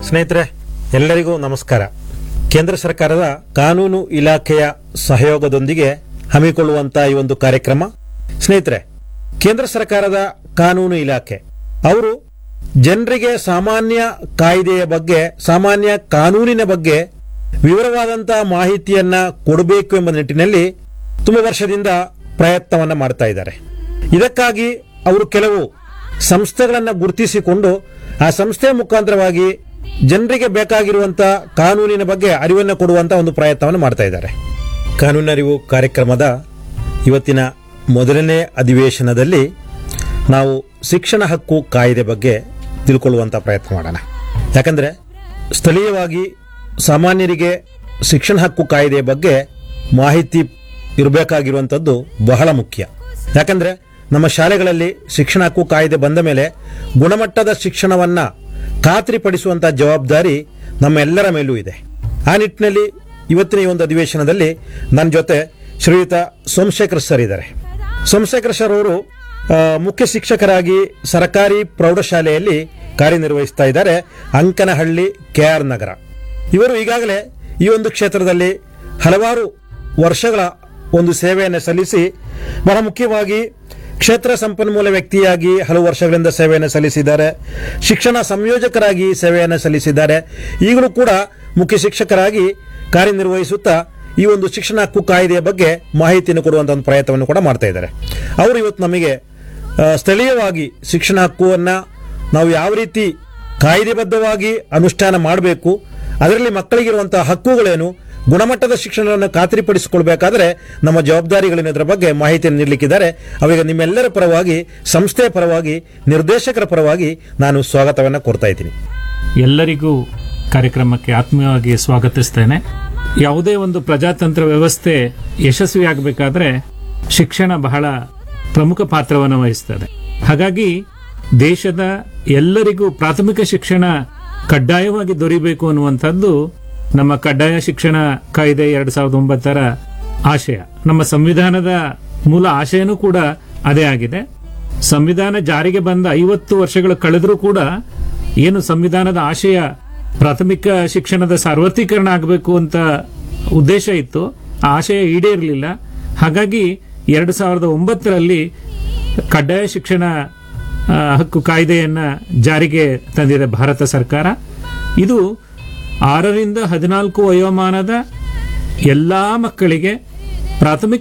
ಸ್ನೇಹಿತರೆ ಎಲ್ಲರಿಗೂ ನಮಸ್ಕಾರ ಕೇಂದ್ರ ಸರ್ಕಾರದ ಕಾನೂನು ಇಲಾಖೆಯ ಸಹಯೋಗದೊಂದಿಗೆ ಹಮ್ಮಿಕೊಳ್ಳುವಂತಹ ಈ ಒಂದು ಕಾರ್ಯಕ್ರಮ ಸ್ನೇಹಿತರೆ ಕೇಂದ್ರ ಸರ್ಕಾರದ ಕಾನೂನು ಇಲಾಖೆ ಅವರು ಜನರಿಗೆ ಸಾಮಾನ್ಯ ಕಾಯ್ದೆಯ ಬಗ್ಗೆ ಸಾಮಾನ್ಯ ಕಾನೂನಿನ ಬಗ್ಗೆ ವಿವರವಾದಂತಹ ಮಾಹಿತಿಯನ್ನ ಕೊಡಬೇಕು ಎಂಬ ನಿಟ್ಟಿನಲ್ಲಿ ತುಂಬ ವರ್ಷದಿಂದ ಪ್ರಯತ್ನವನ್ನ ಮಾಡ್ತಾ ಇದ್ದಾರೆ ಇದಕ್ಕಾಗಿ ಅವರು ಕೆಲವು ಸಂಸ್ಥೆಗಳನ್ನು ಗುರುತಿಸಿಕೊಂಡು ಆ ಸಂಸ್ಥೆ ಮುಖಾಂತರವಾಗಿ ಜನರಿಗೆ ಬೇಕಾಗಿರುವಂತಹ ಕಾನೂನಿನ ಬಗ್ಗೆ ಅರಿವನ್ನು ಕೊಡುವಂತ ಒಂದು ಪ್ರಯತ್ನವನ್ನು ಮಾಡ್ತಾ ಇದ್ದಾರೆ ಕಾನೂನು ಅರಿವು ಕಾರ್ಯಕ್ರಮದ ಇವತ್ತಿನ ಮೊದಲನೇ ಅಧಿವೇಶನದಲ್ಲಿ ನಾವು ಶಿಕ್ಷಣ ಹಕ್ಕು ಕಾಯ್ದೆ ಬಗ್ಗೆ ತಿಳ್ಕೊಳ್ಳುವಂತ ಪ್ರಯತ್ನ ಮಾಡೋಣ ಯಾಕಂದ್ರೆ ಸ್ಥಳೀಯವಾಗಿ ಸಾಮಾನ್ಯರಿಗೆ ಶಿಕ್ಷಣ ಹಕ್ಕು ಕಾಯ್ದೆಯ ಬಗ್ಗೆ ಮಾಹಿತಿ ಇರಬೇಕಾಗಿರುವಂಥದ್ದು ಬಹಳ ಮುಖ್ಯ ಯಾಕಂದ್ರೆ ನಮ್ಮ ಶಾಲೆಗಳಲ್ಲಿ ಶಿಕ್ಷಣ ಹಕ್ಕು ಕಾಯ್ದೆ ಬಂದ ಮೇಲೆ ಗುಣಮಟ್ಟದ ಶಿಕ್ಷಣವನ್ನ ಖಾತ್ರಿಪಡಿಸುವಂತ ಜವಾಬ್ದಾರಿ ನಮ್ಮೆಲ್ಲರ ಮೇಲೂ ಇದೆ ಆ ನಿಟ್ಟಿನಲ್ಲಿ ಇವತ್ತಿನ ಈ ಒಂದು ಅಧಿವೇಶನದಲ್ಲಿ ನನ್ನ ಜೊತೆ ಶ್ರೀಯುತ ಸೋಮಶೇಖರ್ ಸರ್ ಇದ್ದಾರೆ ಸೋಮಶೇಖರ್ ಸರ್ ಅವರು ಆ, ಮುಖ್ಯ ಶಿಕ್ಷಕರಾಗಿ ಸರ್ಕಾರಿ ಪ್ರೌಢಶಾಲೆಯಲ್ಲಿ ಕಾರ್ಯನಿರ್ವಹಿಸ್ತಾ ಇದ್ದಾರೆ ಅಂಕನಹಳ್ಳಿ ಕೆ ಆರ್ ನಗರ ಇವರು ಈಗಾಗಲೇ ಈ ಒಂದು ಕ್ಷೇತ್ರದಲ್ಲಿ ಹಲವಾರು ವರ್ಷಗಳ ಒಂದು ಸೇವೆಯನ್ನು ಸಲ್ಲಿಸಿ ಬಹಳ ಮುಖ್ಯವಾಗಿ ಕ್ಷೇತ್ರ ಸಂಪನ್ಮೂಲ ವ್ಯಕ್ತಿಯಾಗಿ ಹಲವು ವರ್ಷಗಳಿಂದ ಸೇವೆಯನ್ನು ಸಲ್ಲಿಸಿದ್ದಾರೆ ಶಿಕ್ಷಣ ಸಂಯೋಜಕರಾಗಿ ಸೇವೆಯನ್ನು ಸಲ್ಲಿಸಿದ್ದಾರೆ ಈಗಲೂ ಕೂಡ ಮುಖ್ಯ ಶಿಕ್ಷಕರಾಗಿ ಕಾರ್ಯನಿರ್ವಹಿಸುತ್ತಾ ಈ ಒಂದು ಶಿಕ್ಷಣ ಹಕ್ಕು ಕಾಯ್ದೆಯ ಬಗ್ಗೆ ಮಾಹಿತಿಯನ್ನು ಕೊಡುವಂತ ಒಂದು ಪ್ರಯತ್ನವನ್ನು ಕೂಡ ಮಾಡ್ತಾ ಇದ್ದಾರೆ ಅವರು ಇವತ್ತು ನಮಗೆ ಆ, ಸ್ಥಳೀಯವಾಗಿ ಶಿಕ್ಷಣ ಹಕ್ಕುವನ್ನ ನಾವು ಯಾವ ರೀತಿ ಕಾಯ್ದೆಬದ್ಧವಾಗಿ ಅನುಷ್ಠಾನ ಮಾಡಬೇಕು ಅದರಲ್ಲಿ ಮಕ್ಕಳಿಗಿರುವಂತಹ ಹಕ್ಕುಗಳೇನು ಗುಣಮಟ್ಟದ ಶಿಕ್ಷಣವನ್ನು ಖಾತ್ರಿಪಡಿಸಿಕೊಳ್ಬೇಕಾದ್ರೆ ನಮ್ಮ ಜವಾಬ್ದಾರಿಗಳೇನು ಇದರ ಬಗ್ಗೆ ಮಾಹಿತಿಯನ್ನು ನೀಡಲಿಕ್ಕಿದ್ದಾರೆ ಅವರಿಗೆ ನಿಮ್ಮೆಲ್ಲರ ಪರವಾಗಿ ಸಂಸ್ಥೆಯ ಪರವಾಗಿ ನಿರ್ದೇಶಕರ ಪರವಾಗಿ ನಾನು ಸ್ವಾಗತವನ್ನು ಕೋರ್ತಾ ಇದ್ದೀನಿ ಎಲ್ಲರಿಗೂ ಕಾರ್ಯಕ್ರಮಕ್ಕೆ ಆತ್ಮೀಯವಾಗಿ ಸ್ವಾಗತಿಸ್ತೇನೆ ಯಾವುದೇ ಒಂದು ಪ್ರಜಾತಂತ್ರ ವ್ಯವಸ್ಥೆ ಯಶಸ್ವಿಯಾಗಬೇಕಾದ್ರೆ ಶಿಕ್ಷಣ ಬಹಳ ಪ್ರಮುಖ ಪಾತ್ರವನ್ನು ವಹಿಸ್ತದೆ ಹಾಗಾಗಿ ದೇಶದ ಎಲ್ಲರಿಗೂ ಪ್ರಾಥಮಿಕ ಶಿಕ್ಷಣ ಕಡ್ಡಾಯವಾಗಿ ದೊರೆಯಬೇಕು ಅನ್ನುವಂಥದ್ದು ನಮ್ಮ ಕಡ್ಡಾಯ ಶಿಕ್ಷಣ ಕಾಯ್ದೆ ಎರಡ್ ಸಾವಿರದ ಒಂಬತ್ತರ ಆಶಯ ನಮ್ಮ ಸಂವಿಧಾನದ ಮೂಲ ಆಶಯನೂ ಕೂಡ ಅದೇ ಆಗಿದೆ ಸಂವಿಧಾನ ಜಾರಿಗೆ ಬಂದ ಐವತ್ತು ವರ್ಷಗಳು ಕಳೆದರೂ ಕೂಡ ಏನು ಸಂವಿಧಾನದ ಆಶಯ ಪ್ರಾಥಮಿಕ ಶಿಕ್ಷಣದ ಸಾರ್ವತ್ರೀಕರಣ ಆಗಬೇಕು ಅಂತ ಉದ್ದೇಶ ಇತ್ತು ಆ ಆಶಯ ಈಡೇರಲಿಲ್ಲ ಹಾಗಾಗಿ ಎರಡು ಸಾವಿರದ ಒಂಬತ್ತರಲ್ಲಿ ಕಡ್ಡಾಯ ಶಿಕ್ಷಣ ಆ, ಹಕ್ಕು ಕಾಯ್ದೆಯನ್ನ ಜಾರಿಗೆ ತಂದಿದೆ ಭಾರತ ಸರ್ಕಾರ ಇದು ಆರರಿಂದ ಹದಿನಾಲ್ಕು ವಯೋಮಾನದ ಎಲ್ಲಾ ಮಕ್ಕಳಿಗೆ ಪ್ರಾಥಮಿಕ